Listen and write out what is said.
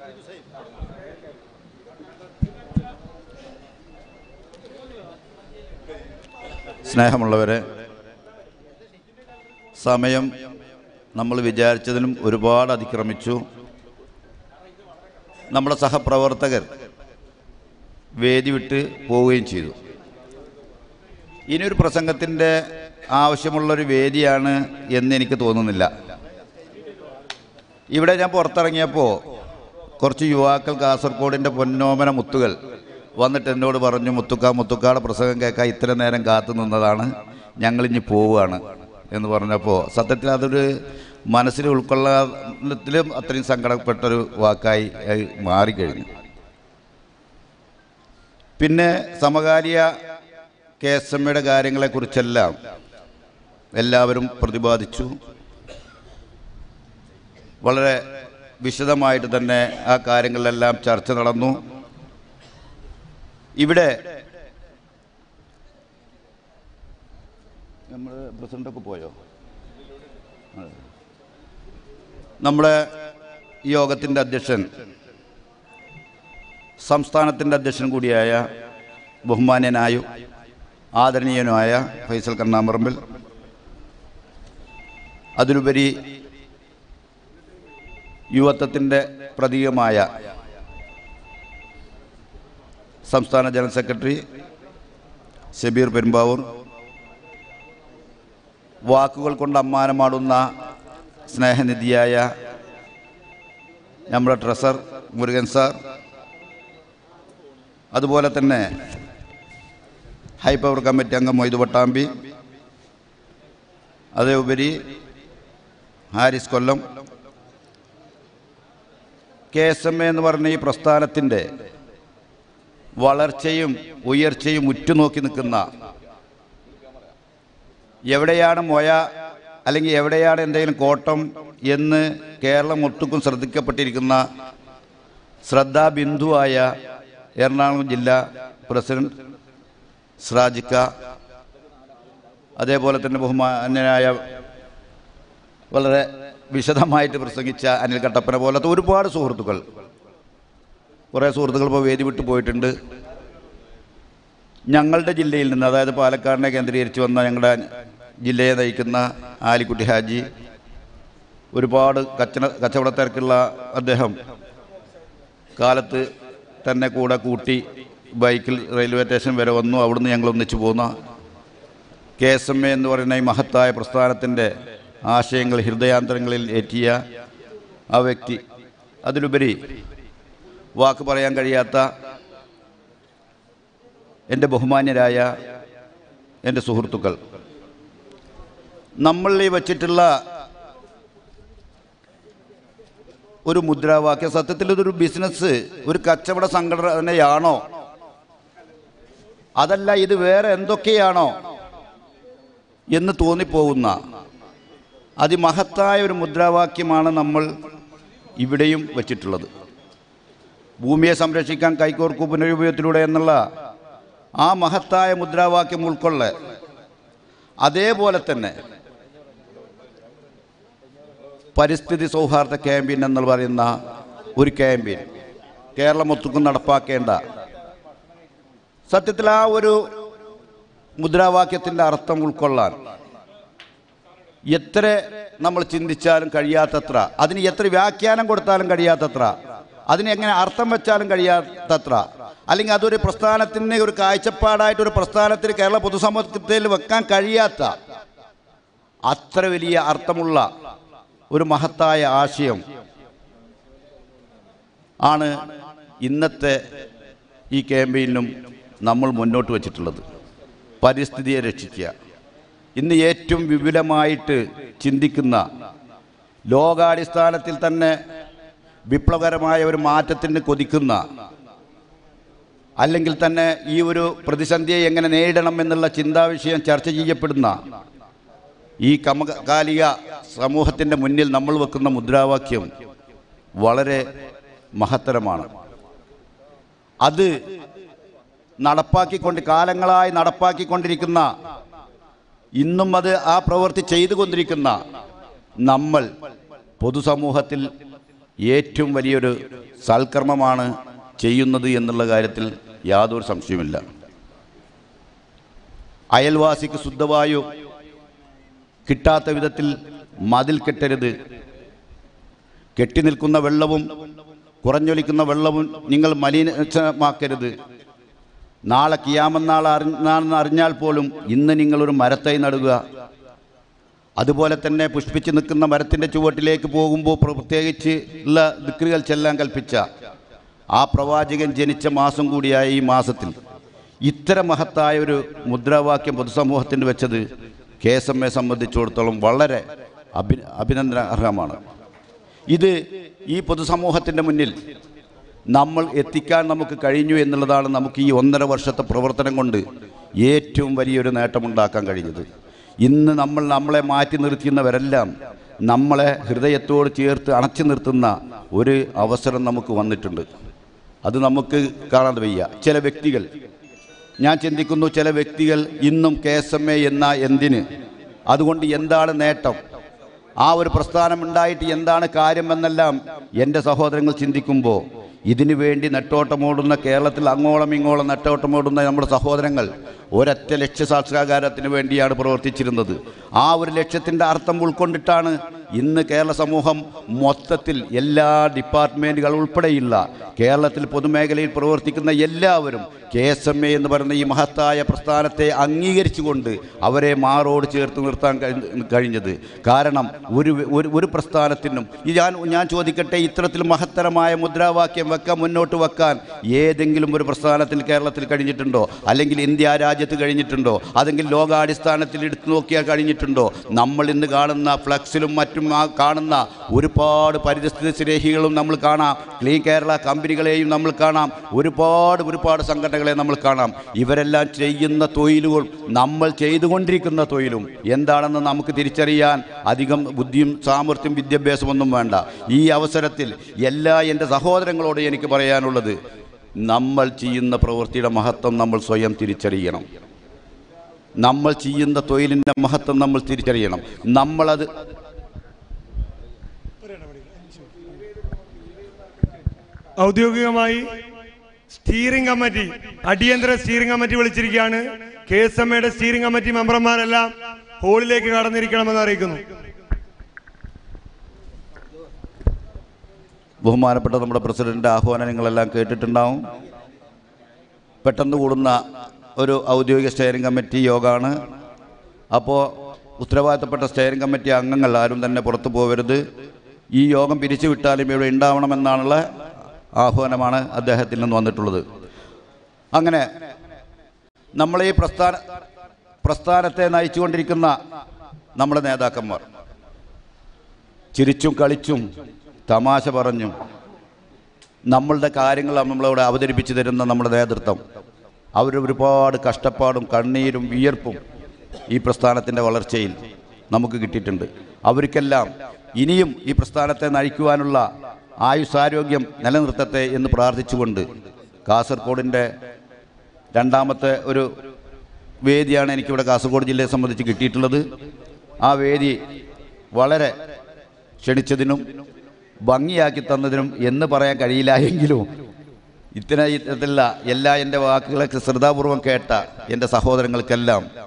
സ്നേഹമുള്ളവരെ സമയം നമ്മൾ വിചാരിച്ചതിലും ഒരുപാട് അതിക്രമിച്ചു നമ്മുടെ സഹപ്രവർത്തകർ വേദി വിട്ട് പോവുകയും ചെയ്തു ഇനിയൊരു പ്രസംഗത്തിൻ്റെ ആവശ്യമുള്ളൊരു വേദിയാണ് എന്ന് എനിക്ക് തോന്നുന്നില്ല ഇവിടെ ഞാൻ പുറത്തിറങ്ങിയപ്പോൾ കുറച്ച് യുവാക്കൾ കാസർഗോഡിൻ്റെ പൊന്നോമന മുത്തുകൾ വന്നിട്ട് എന്നോട് പറഞ്ഞു മുത്തുക്ക മുത്തുക്കാടെ പ്രസംഗം കേൾക്കാൻ ഇത്ര നേരം കാത്തു നിന്നതാണ് ഞങ്ങളിഞ്ഞ് പോവുകയാണ് എന്ന് പറഞ്ഞപ്പോൾ സത്യത്തിൽ അതൊരു മനസ്സിൽ ഉൾക്കൊള്ളത്തിലും അത്രയും സങ്കടപ്പെട്ടൊരു വാക്കായി അത് മാറിക്കഴിഞ്ഞു പിന്നെ സമകാലിക കെ എസ് എം എയുടെ കാര്യങ്ങളെക്കുറിച്ചെല്ലാം എല്ലാവരും പ്രതിപാദിച്ചു വളരെ വിശദമായിട്ട് തന്നെ ആ കാര്യങ്ങളിലെല്ലാം ചർച്ച നടന്നു ഇവിടെ നമ്മൾ പ്രസിഡൻ്റൊക്കെ പോയോ അതെ. നമ്മുടെ ഈ യോഗത്തിൻ്റെ അധ്യക്ഷൻ സംസ്ഥാനത്തിൻ്റെ അധ്യക്ഷൻ കൂടിയായ ബഹുമാന്യനായും ആദരണീയനുമായ ഫൈസൽ കണ്ണാമറമ്പിൽ അതിലുപരി യുവത്വത്തിൻ്റെ പ്രതീകമായ സംസ്ഥാന ജനറൽ സെക്രട്ടറി ഷബീർ പെരുമ്പാവൂർ വാക്കുകൾ കൊണ്ട് അമ്മാനമാടുന്ന സ്നേഹനിധിയായ നമ്മുടെ ട്രഷർ മുരുകൻ സാർ അതുപോലെ തന്നെ ഹൈ പവർ കമ്മിറ്റി അംഗം മൊയ്തു പട്ടാമ്പി അതേ ഉപരി Haris Kollam K S M A എന്ന് പറഞ്ഞ ഈ പ്രസ്ഥാനത്തിൻ്റെ വളർച്ചയും ഉയർച്ചയും ഉറ്റുനോക്കി നിൽക്കുന്ന എവിടെയാണ് മൊയ അല്ലെങ്കിൽ എവിടെയാണ് എന്തെങ്കിലും കോട്ടം എന്ന് കേരളം ഒട്ടുക്കും ശ്രദ്ധിക്കപ്പെട്ടിരിക്കുന്ന ശ്രദ്ധാബിന്ദുവായ എറണാകുളം ജില്ലാ പ്രസിഡന്റ് സ്രാജിക്ക അതേപോലെ തന്നെ ബഹുമാന്യനായ വളരെ വിശദമായിട്ട് പ്രസംഗിച്ച അനിൽ കട്ടപ്പന പോലത്തെ ഒരുപാട് സുഹൃത്തുക്കൾ കുറേ സുഹൃത്തുക്കൾ ഇപ്പോൾ വേദി വിട്ടു പോയിട്ടുണ്ട് ഞങ്ങളുടെ ജില്ലയിൽ നിന്ന് അതായത് പാലക്കാടിനെ കേന്ദ്രീകരിച്ച് വന്ന ഞങ്ങളുടെ ജില്ലയെ നയിക്കുന്ന ആലിക്കുട്ടി ഹാജി ഒരുപാട് കച്ചന കച്ചവടത്തിരക്കുള്ള അദ്ദേഹം കാലത്ത് തന്നെ കൂടെ കൂട്ടി ബൈക്കിൽ റെയിൽവേ സ്റ്റേഷൻ വരെ വന്നു അവിടുന്ന് ഞങ്ങൾ ഒന്നിച്ചു പോന്ന കെ എസ് എം എ എന്ന് പറയുന്ന ഈ മഹത്തായ പ്രസ്ഥാനത്തിൻ്റെ ആശയങ്ങൾ ഹൃദയാന്തരങ്ങളിൽ ഏറ്റിയ ആ വ്യക്തി അതിലുപരി വാക്ക് പറയാൻ കഴിയാത്ത എൻ്റെ ബഹുമാന്യരായ എൻ്റെ സുഹൃത്തുക്കൾ നമ്മൾ ഈ വച്ചിട്ടുള്ള ഒരു മുദ്രാവാക്യം സത്യത്തിൽ ഇതൊരു ബിസിനസ് ഒരു കച്ചവട സംഘടനയാണോ അതല്ല ഇത് വേറെ എന്തൊക്കെയാണോ എന്ന് തോന്നിപ്പോകുന്ന അതിമഹത്തായ ഒരു മുദ്രാവാക്യമാണ് നമ്മൾ ഇവിടെയും വച്ചിട്ടുള്ളത് ഭൂമിയെ സംരക്ഷിക്കാൻ കൈകോർക്കു പുനരുപയോഗത്തിലൂടെ എന്നുള്ള ആ മഹത്തായ മുദ്രാവാക്യം ഉൾക്കൊള്ളെ അതേപോലെ തന്നെ പരിസ്ഥിതി സൗഹാർദ്ദ ക്യാമ്പയിൻ എന്ന് പറയുന്ന ഒരു ക്യാമ്പയിൻ കേരളം ഒത്തുക്കും നടപ്പാക്കേണ്ട സത്യത്തിൽ ആ ഒരു മുദ്രാവാക്യത്തിൻ്റെ അർത്ഥം ഉൾക്കൊള്ളാൻ എത്ര നമ്മൾ ചിന്തിച്ചാലും കഴിയാത്തത്ര അതിന് എത്ര വ്യാഖ്യാനം കൊടുത്താലും കഴിയാത്തത്ര അതിന് എങ്ങനെ അർത്ഥം വെച്ചാലും കഴിയാത്തത്ര അല്ലെങ്കിൽ അതൊരു പ്രസ്ഥാനത്തിന് ഒരു കാഴ്ചപ്പാടായിട്ട് ഒരു പ്രസ്ഥാനത്തിന് കേരള പൊതുസമൂഹത്തിൽ വെക്കാൻ കഴിയാത്ത അത്ര വലിയ അർത്ഥമുള്ള ഒരു മഹത്തായ ആശയം ആണ് ഇന്നത്തെ ഈ ക്യാമ്പയിനും നമ്മൾ മുന്നോട്ട് വച്ചിട്ടുള്ളത് പരിസ്ഥിതിയെ രക്ഷിക്കുക ഇന്ന് ഏറ്റവും വിപുലമായിട്ട് ചിന്തിക്കുന്ന ലോകാടിസ്ഥാനത്തിൽ തന്നെ വിപ്ലവകരമായ ഒരു മാറ്റത്തിന് കൊതിക്കുന്ന അല്ലെങ്കിൽ തന്നെ ഈ ഒരു പ്രതിസന്ധിയെ എങ്ങനെ നേരിടണം എന്നുള്ള ചിന്താവിഷയം ചർച്ച ചെയ്യപ്പെടുന്ന ഈ സമകാലിക സമൂഹത്തിൻ്റെ മുന്നിൽ നമ്മൾ വെക്കുന്ന മുദ്രാവാക്യം വളരെ മഹത്തരമാണ് അത് നടപ്പാക്കിക്കൊണ്ട് കാലങ്ങളായി നടപ്പാക്കിക്കൊണ്ടിരിക്കുന്ന ഇന്നും അത് ആ പ്രവൃത്തി ചെയ്തുകൊണ്ടിരിക്കുന്ന നമ്മൾ പൊതുസമൂഹത്തിൽ ഏറ്റവും വലിയൊരു സൽക്കർമ്മമാണ് ചെയ്യുന്നത് എന്നുള്ള കാര്യത്തിൽ യാതൊരു സംശയമില്ല അയൽവാസിക്ക് ശുദ്ധവായു കിട്ടാത്ത വിധത്തിൽ മതിൽ കെട്ടരുത് കെട്ടി നിൽക്കുന്ന വെള്ളവും കുറഞ്ഞൊലിക്കുന്ന വെള്ളവും നിങ്ങൾ മലിനമാക്കരുത് നാളെ കിയാമെന്നാൾ അറിഞ്ഞാണെന്ന് അറിഞ്ഞാൽ പോലും ഇന്ന് നിങ്ങളൊരു മരത്തൈ നടുക അതുപോലെ തന്നെ പുഷ്പിച്ച് നിൽക്കുന്ന മരത്തിൻ്റെ ചുവട്ടിലേക്ക് പോകുമ്പോൾ പ്രത്യേകിച്ച് ഉള്ള ദിക്റുകൾ ചെല്ലാൻ കൽപ്പിച്ച ആ പ്രവാചകൻ ജനിച്ച മാസം കൂടിയായ ഈ മാസത്തിൽ ഇത്തരം മഹത്തായ ഒരു മുദ്രാവാക്യം പൊതുസമൂഹത്തിന് വെച്ചത് കെ എസ് എം എ സംബന്ധിച്ചിടത്തോളം വളരെ അഭി അഭിനന്ദനാർഹമാണ് ഇത് ഈ പൊതുസമൂഹത്തിൻ്റെ മുന്നിൽ നമ്മൾ എത്തിക്കാൻ നമുക്ക് കഴിഞ്ഞു എന്നുള്ളതാണ് നമുക്ക് ഈ ഒന്നര വർഷത്തെ പ്രവർത്തനം കൊണ്ട് ഏറ്റവും വലിയൊരു നേട്ടമുണ്ടാക്കാൻ കഴിഞ്ഞത് ഇന്ന് നമ്മൾ നമ്മളെ മാറ്റി നിർത്തുന്നവരെല്ലാം നമ്മളെ ഹൃദയത്തോട് ചേർത്ത് അണച്ചു നിർത്തുന്ന ഒരു അവസരം നമുക്ക് വന്നിട്ടുണ്ട് അത് നമുക്ക് കാണാതെ വയ്യ ചില വ്യക്തികൾ ഞാൻ ചിന്തിക്കുന്നു ചില വ്യക്തികൾ ഇന്നും കെ എസ് എം എ എന്ന എന്തിന് അതുകൊണ്ട് എന്താണ് നേട്ടം ആ ഒരു പ്രസ്ഥാനം ഉണ്ടായിട്ട് എന്താണ് കാര്യമെന്നെല്ലാം എൻ്റെ സഹോദരങ്ങൾ ചിന്തിക്കുമ്പോൾ ഇതിനു വേണ്ടി നെട്ടോട്ടമോടുന്ന കേരളത്തിൽ അങ്ങോളം ഇങ്ങോളം നെട്ടോട്ടമോടുന്ന നമ്മുടെ സഹോദരങ്ങൾ ഒരൊറ്റ ലക്ഷ്യസാക്ഷാകാരത്തിന് വേണ്ടിയാണ് പ്രവർത്തിച്ചിരുന്നത് ആ ഒരു ലക്ഷ്യത്തിൻ്റെ അർത്ഥം ഉൾക്കൊണ്ടിട്ടാണ് ഇന്ന് കേരള സമൂഹം മൊത്തത്തിൽ എല്ലാ ഡിപ്പാർട്ട്മെൻറ്റുകൾ ഉൾപ്പെടെയുള്ള കേരളത്തിൽ പൊതുമേഖലയിൽ പ്രവർത്തിക്കുന്ന എല്ലാവരും കെ എസ് എം എ എന്ന് പറയുന്ന ഈ മഹത്തായ പ്രസ്ഥാനത്തെ അംഗീകരിച്ചുകൊണ്ട് അവരെ മാറോട് ചേർത്ത് നിർത്താൻ കഴി- കഴിഞ്ഞത് കാരണം ഒരു ഒരു ഒരു പ്രസ്ഥാനത്തിനും ഈ ഞാൻ ഞാൻ ചോദിക്കട്ടെ ഇത്തരത്തിൽ മഹത്തരമായ മുദ്രാവാക്യം വെക്കാൻ മുന്നോട്ട് വെക്കാൻ ഏതെങ്കിലും ഒരു പ്രസ്ഥാനത്തിൽ കേരളത്തിൽ കഴിഞ്ഞിട്ടുണ്ടോ അല്ലെങ്കിൽ ഇന്ത്യ രാജ്യത്ത് കഴിഞ്ഞിട്ടുണ്ടോ അതെങ്കിൽ ലോകാടിസ്ഥാനത്തിൽ എടുത്തു നോക്കിയാൽ കഴിഞ്ഞിട്ടുണ്ടോ നമ്മൾ ഇന്ന് കാണുന്ന ഫ്ലക്സിലും മറ്റും ആ കാണുന്ന ഒരുപാട് പരിസ്ഥിതി സ്നേഹികളും നമ്മൾ കാണാം ക്ലീൻ കേരള കമ്പനികളെയും നമ്മൾ കാണാം ഒരുപാട് ഒരുപാട് സംഘടനകളെ നമ്മൾ കാണാം ഇവരെല്ലാം ചെയ്യുന്ന തൊഴിലുകൾ നമ്മൾ ചെയ്തുകൊണ്ടിരിക്കുന്ന തൊഴിലും എന്താണെന്ന് നമുക്ക് തിരിച്ചറിയാൻ അധികം ബുദ്ധിയും സാമർഥ്യം വിദ്യാഭ്യാസമൊന്നും വേണ്ട ഈ അവസരത്തിൽ എല്ലാ എൻ്റെ സഹോദരങ്ങളോട് എനിക്ക് പറയാനുള്ളത് നമ്മൾ ചെയ്യുന്ന പ്രവൃത്തിയുടെ മഹത്വം നമ്മൾ സ്വയം തിരിച്ചറിയണം നമ്മൾ ചെയ്യുന്ന തൊഴിലിൻ്റെ മഹത്വം നമ്മൾ തിരിച്ചറിയണം നമ്മളത് ഔദ്യോഗികമായി സ്റ്റിയറിംഗ് കമ്മിറ്റി അടിയന്തര സ്റ്റിയറിംഗ് കമ്മിറ്റി വിളിച്ചിരിക്കുകയാണ് കെ എസ് എം എയുടെ സ്റ്റിയറിംഗ് കമ്മിറ്റി മെമ്പർമാരെല്ലാം ഹോളിലേക്ക് കടന്നിരിക്കണമെന്ന് അറിയിക്കുന്നു ബഹുമാനപ്പെട്ട നമ്മുടെ പ്രസിഡന്റ് ആഹ്വാനം നിങ്ങളെല്ലാം കേട്ടിട്ടുണ്ടാവും പെട്ടെന്ന് കൂടുന്ന ഒരു ഔദ്യോഗിക സ്റ്റിയറിംഗ് കമ്മിറ്റി യോഗമാണ് അപ്പോൾ ഉത്തരവാദിത്തപ്പെട്ട സ്റ്റിയറിംഗ് കമ്മിറ്റി അംഗങ്ങൾ ആരും തന്നെ പുറത്തു പോകരുത് ഈ യോഗം പിരിച്ചുവിട്ടാലും ഇവിടെ ഉണ്ടാവണമെന്നാണുള്ള ആഹ്വാനമാണ് അദ്ദേഹത്തിൽ നിന്ന് വന്നിട്ടുള്ളത് അങ്ങനെ നമ്മൾ ഈ പ്രസ്ഥാന പ്രസ്ഥാനത്തെ നയിച്ചുകൊണ്ടിരിക്കുന്ന നമ്മുടെ നേതാക്കന്മാർ ചിരിച്ചും കളിച്ചും തമാശ പറഞ്ഞും നമ്മളുടെ കാര്യങ്ങൾ നമ്മളവിടെ അവതരിപ്പിച്ചു തരുന്ന നമ്മുടെ നേതൃത്വം അവർ ഒരുപാട് കഷ്ടപ്പാടും കണ്ണീരും വിയർപ്പും ഈ പ്രസ്ഥാനത്തിൻ്റെ വളർച്ചയിൽ നമുക്ക് കിട്ടിയിട്ടുണ്ട് അവർക്കെല്ലാം ഇനിയും ഈ പ്രസ്ഥാനത്തെ നയിക്കുവാനുള്ള ആയുസ്സാരോഗ്യം നിലനിർത്തട്ടെ എന്ന് പ്രാർത്ഥിച്ചുകൊണ്ട് കാസർഗോഡിൻ്റെ രണ്ടാമത്തെ ഒരു വേദിയാണ് എനിക്കിവിടെ കാസർഗോഡ് ജില്ലയെ സംബന്ധിച്ച് കിട്ടിയിട്ടുള്ളത് ആ വേദി വളരെ ക്ഷണിച്ചതിനും ഭംഗിയാക്കി തന്നതിനും എന്ന് പറയാൻ കഴിയില്ല എങ്കിലും ഇത്തരം ഇത്തരത്തിലുള്ള എല്ലാ എൻ്റെ വാക്കുകളെ ശ്രദ്ധാപൂർവം കേട്ട എൻ്റെ സഹോദരങ്ങൾക്കെല്ലാം